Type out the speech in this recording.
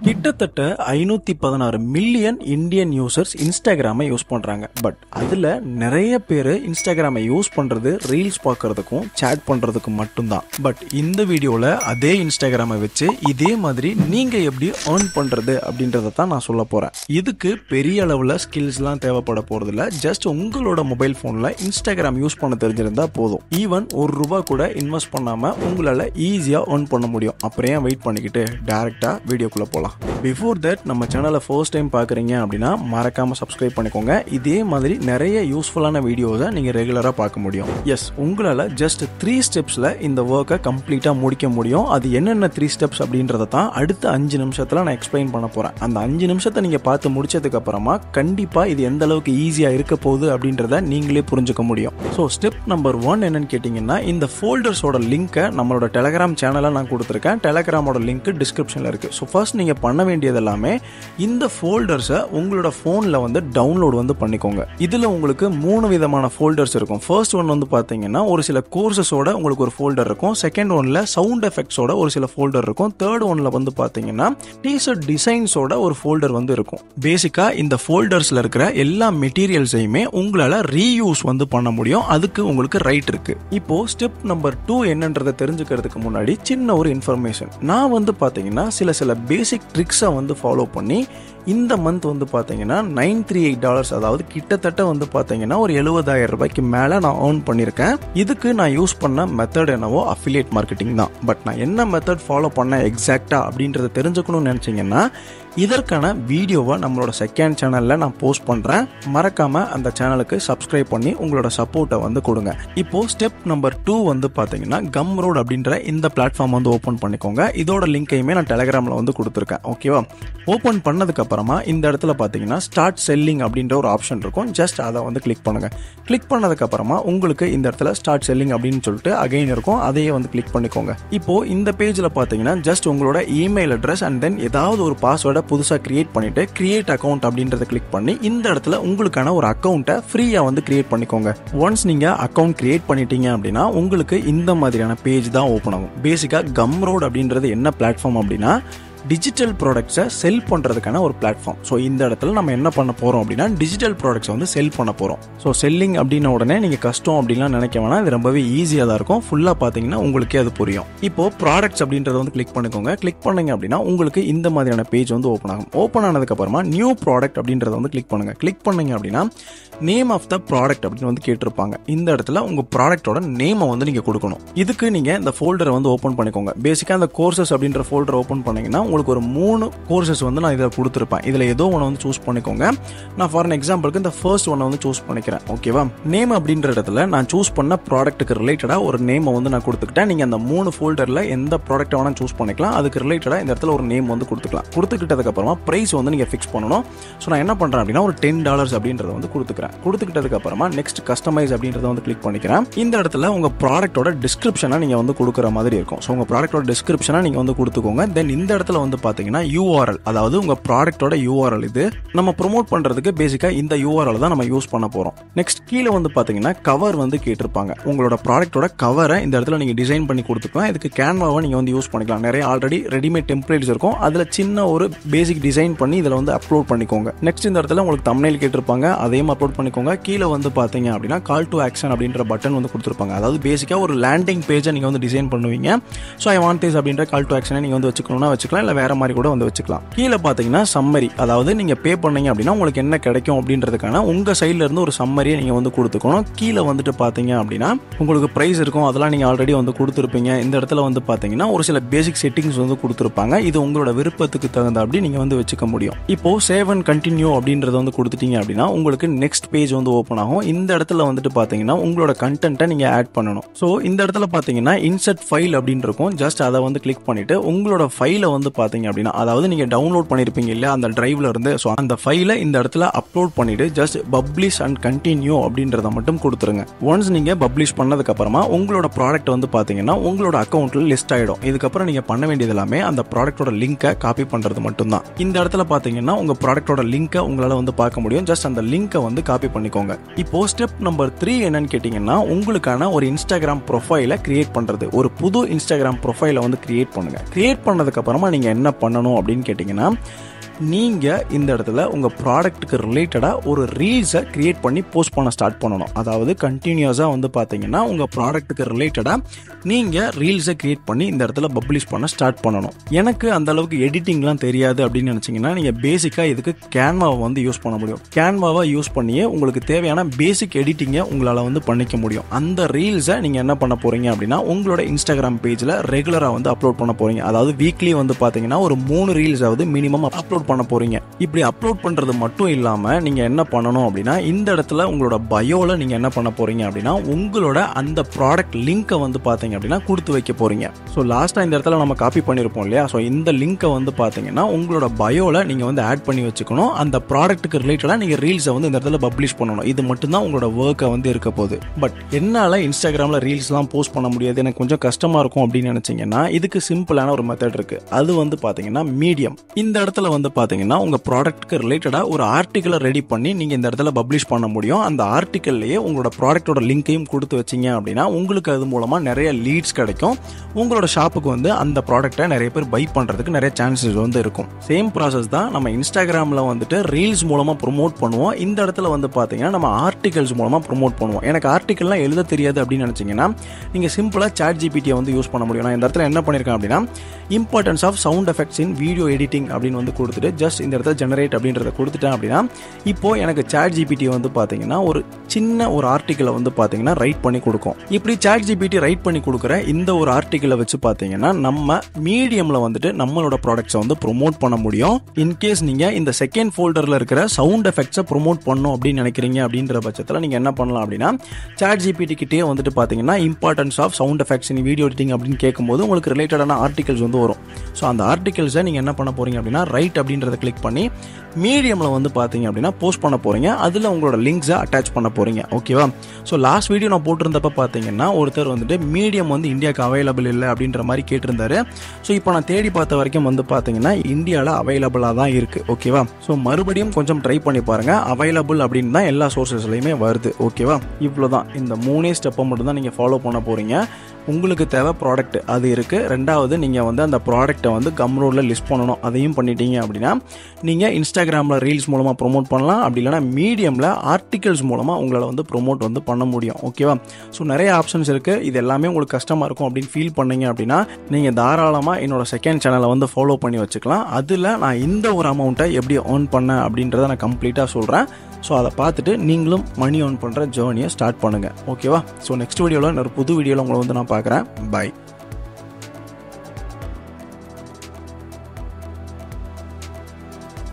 கிட்டத்தட்ட ஐநூத்தி பதினாறு மில்லியன் இந்தியன் யூசர்ஸ் இன்ஸ்டாகிராமை யூஸ் பண்றாங்க பட் அதுல நிறைய பேர் இன்ஸ்டாகிராமை யூஸ் பண்றது ரீல்ஸ் பார்க்கறதுக்கும் சேட் பண்றதுக்கும் மட்டும்தான் பட் இந்த வீடியோல அதே இன்ஸ்டாகிராமை வச்சு இதே மாதிரி நீங்க எப்படி earn பண்றது அப்படின்றத தான் நான் சொல்ல போறேன் இதுக்கு பெரிய அளவுல ஸ்கில்ஸ்லாம் தேவைப்பட போறதில்ல ஜஸ்ட் உங்களோட மொபைல் போன்ல இன்ஸ்டாகிராம் யூஸ் பண்ண தெரிஞ்சிருந்தா போதும் ஈவன் ஒரு ரூபா கூட இன்வெஸ்ட் பண்ணாம உங்களால ஈஸியா earn பண்ண முடியும் அப்புறம் ஏன் வெயிட் பண்ணிக்கிட்டு டேரக்டா வீடியோக்குள்ள போலாம் பிஃபோர் தட் நம்ம சேனலை ஃபர்ஸ்ட் டைம் பார்க்குறீங்க அப்படின்னா மறக்காம சப்ஸ்கிரைப் பண்ணிக்கோங்க இதே மாதிரி நிறைய யூஸ்ஃபுல்லான வீடியோஸை நீங்கள் ரெகுலராக பார்க்க முடியும் எஸ் உங்களால் ஜஸ்ட் த்ரீ ஸ்டெப்ஸில் இந்த ஒர்க்கை கம்ப்ளீட்டாக முடிக்க முடியும் அது என்னென்ன த்ரீ ஸ்டெப்ஸ் அப்படின்றத தான் அடுத்த அஞ்சு நிமிஷத்தில் நான் எக்ஸ்பிளைன் பண்ண போகிறேன் அந்த அஞ்சு நிமிஷத்தை நீங்கள் பார்த்து முடிச்சதுக்கு அப்புறமா கண்டிப்பாக இது எந்த அளவுக்கு ஈஸியாக இருக்க போகுது அப்படின்றத நீங்களே புரிஞ்சுக்க முடியும் ஸோ ஸ்டெப் நம்பர் ஒன் என்னன்னு கேட்டிங்கன்னா இந்த ஃபோல்டர்ஸோட லிங்க்கை நம்மளோட டெலகிராம் சேனலில் நான் கொடுத்துருக்கேன் டெலகிராமோட லிங்க் டிஸ்கிரிப்ஷனில் இருக்குது ஸோ ஃபர்ஸ்ட் நீங்கள் பண்ண வேண்டியது எல்லாமே இந்த ஃபோல்டர்ஸை உங்களோட ஃபோனில் வந்து டவுன்லோட் வந்து பண்ணிக்கோங்க இதில் உங்களுக்கு மூணு விதமான ஃபோல்டர்ஸ் இருக்கும் ஃபர்ஸ்ட் ஒன் வந்து பார்த்தீங்கன்னா ஒரு சில கோர்சஸோட உங்களுக்கு ஒரு ஃபோல்டர் இருக்கும் செகண்ட் ஒன்ல சவுண்ட் எஃபெக்ட்ஸோட ஒரு சில ஃபோல்டர் இருக்கும் தேர்ட் ஒன்ல வந்து பார்த்தீங்கன்னா டீஷர்ட் டிசைன்ஸோட ஒரு ஃபோல்டர் வந்து இருக்கும் பேசிக்காக இந்த ஃபோல்டர்ஸில் இருக்கிற எல்லா மெட்டீரியல்ஸையுமே உங்களால் ரீயூஸ் வந்து பண்ண முடியும் அதுக்கு உங்களுக்கு ரைட் இருக்கு இப்போ ஸ்டெப் நம்பர் டூ என்னன்றதை தெரிஞ்சுக்கிறதுக்கு முன்னாடி சின்ன ஒரு இன்ஃபர்மேஷன் நான் வந்து பார்த்தீங்கன்னா சில சில பேசிக் ட்ரிக்ஸை வந்து ஃபாலோ பண்ணி இந்த மந்த் வந்து பார்த்தீங்கன்னா நைன் த்ரீ எயிட் டாலர்ஸ் அதாவது கிட்டத்தட்ட வந்து பார்த்தீங்கன்னா ஒரு எழுபதாயிரம் ரூபாய்க்கு மேலே நான் ஏர்ன் பண்ணியிருக்கேன் இதுக்கு நான் யூஸ் பண்ண மெத்தட் என்னவோ அஃபிலியேட் மார்க்கெட்டிங் தான் பட் நான் என்ன மெத்தட் ஃபாலோ பண்ணேன் எக்ஸாக்டா அப்படின்றத தெரிஞ்சுக்கணும்னு நினச்சிங்கன்னா இதற்கான வீடியோவை நம்மளோட செகண்ட் சேனலில் நான் போஸ்ட் பண்ணுறேன் மறக்காமல் அந்த சேனலுக்கு சப்ஸ்கிரைப் பண்ணி உங்களோட சப்போர்ட்டை வந்து கொடுங்க இப்போ ஸ்டெப் நம்பர் டூ வந்து பார்த்தீங்கன்னா கம் ரோட் அப்படின்ற இந்த பிளாட்ஃபார்ம் வந்து ஓப்பன் பண்ணிக்கோங்க இதோட லிங்கையுமே நான் டெலகிராமில் வந்து கொடுத்துருக்கேன் ஓகேவா ஓப்பன் பண்ணதுக்கு அப்புறமா இந்த இடத்துல பார்த்தீங்கன்னா ஸ்டார்ட் செல்லிங் அப்படின்ற ஒரு ஆப்ஷன் இருக்கும் ஜஸ்ட் அதை வந்து கிளிக் பண்ணுங்க கிளிக் பண்ணதுக்கு அப்புறமா உங்களுக்கு இந்த இடத்துல ஸ்டார்ட் செல்லிங் அப்படின்னு சொல்லிட்டு அகைன் இருக்கும் அதையே வந்து கிளிக் பண்ணிக்கோங்க இப்போ இந்த பேஜில் பார்த்தீங்கன்னா ஜஸ்ட் உங்களோட இமெயில் அட்ரஸ் அண்ட் தென் ஏதாவது ஒரு பாஸ்வேர்டை புதுசாக கிரியேட் பண்ணிட்டு கிரியேட் அக்கௌண்ட் அப்படின்றத கிளிக் பண்ணி இந்த இடத்துல உங்களுக்கான ஒரு அக்கௌண்ட்டை ஃப்ரீயாக வந்து கிரியேட் பண்ணிக்கோங்க ஒன்ஸ் நீங்கள் அக்கௌண்ட் கிரியேட் பண்ணிட்டீங்க அப்படின்னா உங்களுக்கு இந்த மாதிரியான பேஜ் தான் ஓப்பன் ஆகும் பேசிக்காக கம் ரோட் அப்படின்றது என்ன பிளாட்ஃபார்ம் அப்படின்னா டிஜிட்டல் ப்ராடக்ட்ஸை செல் பண்ணுறதுக்கான ஒரு பிளாட்ஃபார்ம் ஸோ இந்த இடத்துல நம்ம என்ன பண்ண போகிறோம் அப்படின்னா டிஜிட்டல் ப்ராடக்ட்ஸை வந்து செல் பண்ண போகிறோம் ஸோ செல்லிங் அப்படின்ன உடனே நீங்கள் கஷ்டம் அப்படின்லாம் நினைக்க வேணாம் இது ரொம்பவே ஈஸியாக தான் இருக்கும் ஃபுல்லாக பார்த்தீங்கன்னா உங்களுக்கே அது புரியும் இப்போ ப்ராடக்ட்ஸ் அப்படின்றத வந்து கிளிக் பண்ணிக்கோங்க கிளிக் பண்ணீங்க அப்படின்னா உங்களுக்கு இந்த மாதிரியான பேஜ் வந்து ஓப்பன் ஆகும் ஓப்பன் ஆனதுக்கப்புறமா நியூ ப்ராடக்ட் அப்படின்றத வந்து கிளிக் பண்ணுங்க கிளிக் பண்ணீங்க அப்படின்னா நேம் ஆஃப் த ப்ராடக்ட் அப்படின்னு வந்து கேட்டிருப்பாங்க இந்த இடத்துல உங்கள் ப்ராடக்ட்டோட நேமை வந்து நீங்கள் கொடுக்கணும் இதுக்கு நீங்கள் இந்த ஃபோல்டரை வந்து ஓப்பன் பண்ணிக்கோங்க பேசிக்காக அந்த கோர்சஸ் அப்படின்ற ஃபோல்டர் ஓப்பன் பண்ணீங்கன்னா உங்களுக்கு ஒரு மூணு கோர்சஸ் வந்து நான் இதில் கொடுத்துருப்பேன் இதில் ஏதோ ஒன்று வந்து சூஸ் பண்ணிக்கோங்க நான் ஃபார் எக்ஸாம்பிளுக்கு இந்த ஃபர்ஸ்ட் ஒன்னை வந்து சூஸ் பண்ணிக்கிறேன் ஓகேவா நேம் அப்படின்ற இடத்துல நான் சூஸ் பண்ண ப்ராடக்ட்டுக்கு ரிலேட்டடாக ஒரு நேமை வந்து நான் கொடுத்துக்கிட்டேன் நீங்கள் அந்த மூணு ஃபோல்டரில் எந்த ப்ராடக்ட்டை வேணால் சூஸ் பண்ணிக்கலாம் அதுக்கு ரிலேட்டடாக இந்த இடத்துல ஒரு நேம் வந்து கொடுத்துக்கலாம் கொடுத்துக்கிட்டதுக்கப்புறமா ப்ரைஸ் வந்து நீங்கள் ஃபிக்ஸ் பண்ணணும் ஸோ நான் என்ன பண்ணுறேன் அப்படின்னா ஒரு டென் டாலர்ஸ் அப்படின்றத வந்து கொடுத்துக்கிறேன் கொடுத்துக்கிட்டதுக்கு அப்புறமா நெக்ஸ்ட் கஸ்டமைஸ் அப்படின்றத வந்து கிளிக் பண்ணிக்கிறேன் இந்த இடத்துல உங்கள் ப்ராடக்ட்டோட டிஸ்கிரிப்ஷனை நீங்கள் வந்து கொடுக்குற மாதிரி இருக்கும் ஸோ உங்கள் ப்ராடக்ட்டோட டிஸ்கிரிப்ஷனை நீங்கள் வந்து கொடுத்துக்கோங்க தென் இந்த இடத்துல வந்து பார்த்தீங்கன்னா யூஆர்எல் அதாவது உங்கள் ப்ராடக்ட்டோட யூஆர்எல் இது நம்ம ப்ரொமோட் பண்ணுறதுக்கு பேசிக்காக இந்த யூஆர்எல் தான் நம்ம யூஸ் பண்ண போகிறோம் நெக்ஸ்ட் கீழே வந்து பார்த்தீங்கன்னா கவர் வந்து கேட்டிருப்பாங்க உங்களோட ப்ராடக்ட்டோட கவரை இந்த இடத்துல நீங்கள் டிசைன் பண்ணி கொடுத்துக்கலாம் இதுக்கு கேன்வாவை நீங்கள் வந்து யூஸ் பண்ணிக்கலாம் நிறைய ஆல்ரெடி ரெடிமேட் டெம்ப்ளேட்ஸ் இருக்கும் அதில் சின்ன ஒரு பேசிக் டிசைன் பண்ணி இதில் வந்து அப்லோட் பண்ணிக்கோங்க நெக்ஸ்ட் இந்த இடத்துல உங்களுக்கு தமிழில் கேட்டிருப்பாங்க அதையும் அப்லோட் பண்ணிக்கோங்க கீழே வந்து பார்த்தீங்க அப்படின்னா கால் டு ஆக்ஷன் அப்படின்ற பட்டன் வந்து கொடுத்துருப்பாங்க அதாவது பேசிக்காக ஒரு லேண்டிங் பேஜை நீங்கள் வந்து டிசைன் பண்ணுவீங்க ஸோ ஐ வாண்ட் திஸ் அப்படின்ற கால் டு ஆக்ஷனை நீங்கள் வந்து வச்சுக்கணும்னா வச்சுக்கலாம் இல்லை வேற மாதிரி கூட வந்து வச்சுக்கலாம் கீழே பார்த்தீங்கன்னா சம்மரி அதாவது நீங்கள் பே பண்ணீங்க அப்படின்னா உங்களுக்கு என்ன கிடைக்கும் அப்படின்றதுக்கான உங்கள் சைடில் இருந்து ஒரு சம்மரியை நீங்கள் வந்து கொடுத்துக்கணும் கீழே வந்துட்டு பார்த்தீங்க அப்படின்னா உங்களுக்கு ப்ரைஸ் இருக்கும் அதெல்லாம் நீங்கள் ஆல்ரெடி வந்து கொடுத்துருப்பீங்க இந்த இடத்துல வந்து பார்த்தீங்கன்னா ஒரு சில பேசிக் செட்டிங்ஸ் வந்து கொடுத்துருப்பாங்க இது உங்களோட விருப்பத்துக்கு தகுந்த அப்படி நீங்கள் வந்து வச்சுக்க முடியும் இப்போ சேவ் அண்ட் கண்டினியூ அப்படின்றத வந்து கொடுத்துட்டீங்க அப்படின்னா உங்களுக்கு நெக்ஸ்ட் பேஜ் வந்து ஓப்பன் ஆகும் இந்த இடத்துல வந்துட்டு பார்த்தீங்கன்னா உங்களோட கண்டென்ட்டை நீங்கள் ஆட் பண்ணணும் ஸோ இந்த இடத்துல பார்த்தீங்கன்னா இன்சர்ட் ஃபைல் அப்படின்னு இருக்கும் ஜஸ்ட் அதை வந்து கிளிக் பண்ணிட்டு உங்களோட ஃபைலை வந்து பார்த்தீங்க அப்படின்னா அதாவது நீங்கள் டவுன்லோட் பண்ணியிருப்பீங்க இல்லையா அந்த டிரைவ்ல இருந்து ஸோ அந்த ஃபைலை இந்த இடத்துல அப்லோட் பண்ணிட்டு ஜஸ்ட் பப்ளிஷ் அண்ட் கண்டினியூ அப்படின்றத மட்டும் கொடுத்துருங்க ஒன்ஸ் நீங்கள் பப்ளிஷ் பண்ணதுக்கு அப்புறமா உங்களோட ப்ராடக்ட் வந்து பார்த்தீங்கன்னா உங்களோட அக்கௌண்ட்ல லிஸ்ட் ஆகிடும் இதுக்கப்புறம் நீங்கள் பண்ண வேண்டியது எல்லாமே அந்த ப்ராடக்ட்டோட லிங்கை காப்பி பண்ணுறது மட்டும்தான் இந்த இடத்துல பார்த்தீங்கன்னா உங்கள் ப்ராடக்ட்டோட லிங்கை உங்களால் வந்து பார்க்க முடியும் ஜஸ்ட் அந்த லிங்கை வந்து காப்பி பண்ணிக்கோங்க இப்போ ஸ்டெப் நம்பர் த்ரீ என்னன்னு கேட்டிங்கன்னா உங்களுக்கான ஒரு இன்ஸ்டாகிராம் ப்ரொஃபைலை கிரியேட் பண்ணுறது ஒரு புது இன்ஸ்டாகிராம் ப்ரொஃபைலை வந்து கிரியேட் பண்ணுங்க கிரியேட் பண்ணதுக்கு அப்புறமா நீங்கள் நீங்கள் என்ன பண்ணணும் அப்படின்னு கேட்டிங்கன்னா நீங்கள் இந்த இடத்துல உங்கள் ப்ராடக்ட்டுக்கு ரிலேட்டடாக ஒரு ரீல்ஸை க்ரியேட் பண்ணி போஸ்ட் பண்ண ஸ்டார்ட் பண்ணணும் அதாவது கண்டினியூஸாக வந்து பார்த்தீங்கன்னா உங்கள் ப்ராடக்ட்டுக்கு ரிலேட்டடாக நீங்கள் ரீல்ஸை க்ரியேட் பண்ணி இந்த இடத்துல பப்ளிஷ் பண்ண ஸ்டார்ட் பண்ணணும் எனக்கு அந்த அளவுக்கு எடிட்டிங்லாம் தெரியாது அப்படின்னு நினச்சிங்கன்னா நீங்கள் பேசிக்காக இதுக்கு கேன்வாவை வந்து யூஸ் பண்ண முடியும் கேன்வாவை யூஸ் பண்ணியே உங்களுக்கு தேவையான பேசிக் எடிட்டிங்கை உங்களால் வந்து பண்ணிக்க முடியும் அந்த ரீல்ஸை நீங்கள் என்ன பண்ண போகிறீங்க அப்படின்னா உங்களோட இன்ஸ்டாகிராம் பேஜில் ரெகுலராக வந்து அப்லோட் பண்ண போகிறீங்க அதாவது வீக்லி வந்து பார்த்தீங்கன்னா ஒரு மூணு ரீல்ஸாவது மினிமம் அப்லோட் பண்ண போகிறீங்க இப்படி அப்லோட் பண்ணுறது மட்டும் இல்லாமல் நீங்கள் என்ன பண்ணணும் அப்படின்னா இந்த இடத்துல உங்களோட பயோவில் நீங்கள் என்ன பண்ண போகிறீங்க அப்படின்னா உங்களோட அந்த ப்ராடக்ட் லிங்க்கை வந்து பார்த்தீங்க அப்படின்னா கொடுத்து வைக்க போகிறீங்க ஸோ லாஸ்ட்டாக இந்த இடத்துல நம்ம காப்பி பண்ணியிருப்போம் இல்லையா ஸோ இந்த லிங்க்கை வந்து பார்த்தீங்கன்னா உங்களோட பயோவில் நீங்கள் வந்து ஆட் பண்ணி வச்சுக்கணும் அந்த ப்ராடக்ட்டுக்கு ரிலேட்டடாக நீங்கள் ரீல்ஸை வந்து இந்த இடத்துல பப்ளிஷ் பண்ணணும் இது மட்டும்தான் உங்களோட ஒர்க்கை வந்து இருக்க போகுது பட் என்னால் இன்ஸ்டாகிராமில் ரீல்ஸ்லாம் போஸ்ட் பண்ண முடியாது எனக்கு கொஞ்சம் கஷ்டமாக இருக்கும் அப்படின்னு நினச்சிங்கன்னா இதுக்கு சிம்பிளான ஒரு மெத்தட் இருக்குது அது வந்து பார்த்தீங்கன்னா மீடியம் இந்த இடத்துல வந்து பார்த்தீங்கன்னா உங்கள் ப்ராடக்ட்டுக்கு ரிலேட்டடாக ஒரு ஆர்டிக்கலை ரெடி பண்ணி நீங்கள் இந்த இடத்துல பப்ளிஷ் பண்ண முடியும் அந்த ஆர்டிக்கல்லையே உங்களோட ப்ராடக்ட்டோட லிங்க்கையும் கொடுத்து வச்சிங்க அப்படின்னா உங்களுக்கு அது மூலமாக நிறைய லீட்ஸ் கிடைக்கும் உங்களோட ஷாப்புக்கு வந்து அந்த ப்ராடக்ட்டை நிறைய பேர் பை பண்ணுறதுக்கு நிறைய சான்சஸ் வந்து இருக்கும் சேம் ப்ராசஸ் தான் நம்ம இன்ஸ்டாகிராமில் வந்துட்டு ரீல்ஸ் மூலமாக ப்ரொமோட் பண்ணுவோம் இந்த இடத்துல வந்து பார்த்தீங்கன்னா நம்ம ஆர்டிகல்ஸ் மூலமாக ப்ரொமோட் பண்ணுவோம் எனக்கு ஆர்டிக்கல்லாம் எழுத தெரியாது அப்படின்னு நினச்சிங்கன்னா நீங்கள் சிம்பிளாக சாட் ஜிபிடியை வந்து யூஸ் பண்ண முடியும் நான் இந்த இடத்துல என்ன பண்ணியிருக்கேன் அப்படின்னா importance of sound effects in video editing அப்படின்னு வந்து கொடுத்துட்டு ஜஸ்ட் இந்த இடத்துல ஜெனரேட் அப்படின்றத கொடுத்துட்டேன் அப்படின்னா இப்போது எனக்கு சாட் ஜிபிடி வந்து பார்த்தீங்கன்னா ஒரு சின்ன ஒரு ஆர்டிக்கலை வந்து பார்த்தீங்கன்னா ரைட் பண்ணி கொடுக்கும் இப்படி சாட் ஜிபிடி ரைட் பண்ணி கொடுக்குற இந்த ஒரு ஆர்டிக்கலை வச்சு பார்த்தீங்கன்னா நம்ம மீடியமில் வந்துட்டு நம்மளோட ப்ராடக்ட்ஸை வந்து ப்ரொமோட் பண்ண முடியும் இன்கேஸ் நீங்கள் இந்த செகண்ட் ஃபோல்டரில் இருக்கிற சவுண்ட் எஃபெக்ட்ஸை ப்ரொமோட் பண்ணும் அப்படின்னு நினைக்கிறீங்க அப்படின்ற பட்சத்தில் நீங்கள் என்ன பண்ணலாம் அப்படின்னா சாட் ஜிபிடி கிட்டே வந்துட்டு பார்த்தீங்கன்னா importance of sound effects in video editing அப்படின்னு கேட்கும்போது உங்களுக்கு ரிலேட்டடான ஆர்டிகல்ஸ் வந்து வரும் ஸோ அந்த ஆர்டிகல்ஸை நீங்கள் என்ன பண்ண போகிறீங்க அப்படின்னா ரைட் அப்படின்றத கிளிக் பண்ணி மீடியமில் வந்து பார்த்தீங்க அப்படின்னா போஸ்ட் பண்ண போகிறீங்க அதில் உங்களோட லிங்க்ஸை அட்டாச் பண்ண போகிறீங்க ஓகேவா ஸோ லாஸ்ட் வீடியோ நான் போட்டிருந்தப்ப பார்த்தீங்கன்னா ஒருத்தர் வந்துட்டு மீடியம் வந்து இந்தியாவுக்கு அவைலபிள் இல்லை அப்படின்ற மாதிரி கேட்டிருந்தாரு ஸோ இப்போ நான் தேடி பார்த்த வரைக்கும் வந்து பார்த்தீங்கன்னா இந்தியாவில் அவைலபிளாக தான் இருக்குது ஓகேவா ஸோ மறுபடியும் கொஞ்சம் ட்ரை பண்ணி பாருங்கள் அவைலபிள் அப்படின்னு தான் எல்லா சோர்சஸ்லையுமே வருது ஓகேவா இவ்வளோ தான் இந்த மூணே ஸ்டெப்பை மட்டும் தான் நீங்கள் ஃபாலோ பண்ண போகிறீங்க உங்களுக்கு தேவை ப்ராடக்ட் அது இருக்குது ரெண்டாவது நீங்கள் வந்து அந்த ப்ராடக்ட்டை வந்து கம்ரோடில் லிஸ்ட் பண்ணணும் அதையும் பண்ணிட்டீங்க அப்படின்னா நீங்கள் இன்ஸ்டாகிராமில் ரீல்ஸ் மூலமாக ப்ரொமோட் பண்ணலாம் அப்படி இல்லைனா மீடியமில் ஆர்டிகல்ஸ் மூலமாக உங்களால் வந்து ப்ரொமோட் வந்து பண்ண முடியும் ஓகேவா ஸோ நிறைய ஆப்ஷன்ஸ் இருக்குது இது எல்லாமே உங்களுக்கு கஷ்டமாக இருக்கும் அப்படின்னு ஃபீல் பண்ணீங்க அப்படின்னா நீங்கள் தாராளமாக என்னோட செகண்ட் சேனலை வந்து ஃபாலோ பண்ணி வச்சுக்கலாம் அதில் நான் இந்த ஒரு அமௌண்ட்டை எப்படி ஏர்ன் பண்ணேன் அப்படின்றத நான் கம்ப்ளீட்டாக சொல்கிறேன் ஸோ அதை பார்த்துட்டு நீங்களும் மணி ஏர்ன் பண்ணுற ஜேர்னியை ஸ்டார்ட் பண்ணுங்கள் ஓகேவா ஸோ நெக்ஸ்ட் வீடியோவில் ஒரு புது வீடியோவில் உங்களை வந்து நான் பார்க்குறேன் பாய்